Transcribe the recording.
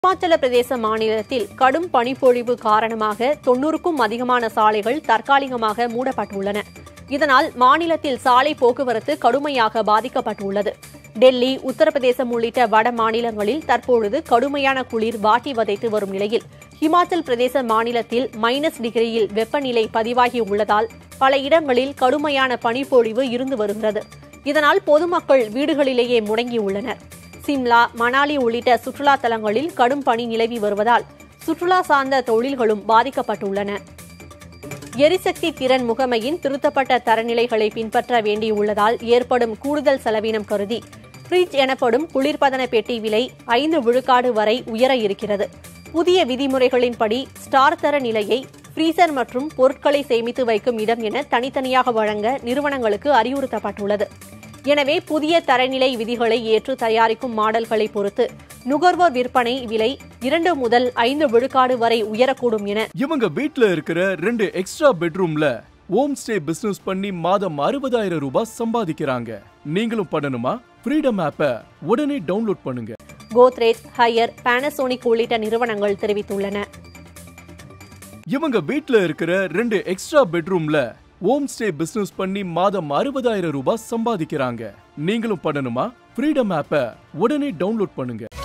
இமாச்சல பிரதேச மாநிலத்தில் கடும் பனிப்பொழிவு காரணமாக தொன்னூறுக்கும் அதிகமான சாலைகள் தற்காலிகமாக மூடப்பட்டுள்ளன இதனால் மாநிலத்தில் சாலை போக்குவரத்து கடுமையாக பாதிக்கப்பட்டுள்ளது டெல்லி உத்தரப்பிரதேசம் உள்ளிட்ட வட மாநிலங்களில் தற்பொழுது கடுமையான குளிர் வாட்டி வதைத்து வரும் நிலையில் இமாச்சல் பிரதேச மாநிலத்தில் மைனஸ் டிகிரியில் வெப்பநிலை பதிவாகி உள்ளதால் பல இடங்களில் கடுமையான பனிப்பொழிவு இருந்து வருகிறது இதனால் பொதுமக்கள் வீடுகளிலேயே முடங்கியுள்ளனர் சிம்லா மணாலி உள்ளிட்ட சுற்றுலா தலங்களில் கடும் பனி நிலவி வருவதால் சுற்றுலா சார்ந்த தொழில்களும் பாதிக்கப்பட்டுள்ளன எரிசக்தி திறன் முகமையின் திருத்தப்பட்ட தரநிலைகளை பின்பற்ற வேண்டியுள்ளதால் ஏற்படும் கூடுதல் செலவினம் கருதி ஃப்ரிட்ஜ் எனப்படும் குளிர்பதன பெட்டி விலை ஐந்து விழுக்காடு வரை உயர இருக்கிறது புதிய விதிமுறைகளின்படி ஸ்டார் தர நிலையை ஃப்ரீசர் மற்றும் பொருட்களை சேமித்து வைக்கும் இடம் என தனித்தனியாக வழங்க நிறுவனங்களுக்கு அறிவுறுத்தப்பட்டுள்ளது எனவே புதிய தரநிலை விதிகளை ஏற்று தயாரிக்கும் மாடல்களை பொறுத்து நுகர்வோர் விற்பனை விலை இரண்டு முதல் ஐந்து விழுக்காடு வரை உயரக்கூடும் என இவங்க வீட்ல இருக்கிற ரெண்டு எக்ஸ்ட்ரா பெட்ரூம்ல ஹோம் ஸ்டே பிசினஸ் பண்ணி மாதம் அறுபதாயிரம் ரூபாய் சம்பாதிக்கிறாங்க நீங்களும் பண்ணணுமா ஃப்ரீடம் ஆப்பை உடனே டவுன்லோட் பண்ணுங்க கோத்ரேஜ் ஹையர் பானசோனிக் உள்ளிட்ட நிறுவனங்கள் தெரிவித்துள்ளன இவங்க வீட்ல இருக்கிற ரெண்டு எக்ஸ்ட்ரா பெட்ரூம்ல ஹோம் ஸ்டே பிசினஸ் பண்ணி மாதம் அறுபதாயிரம் ரூபாய் சம்பாதிக்கிறாங்க நீங்களும் பண்ணணுமா ஃப்ரீடம் ஆப்பை உடனே டவுன்லோட் பண்ணுங்க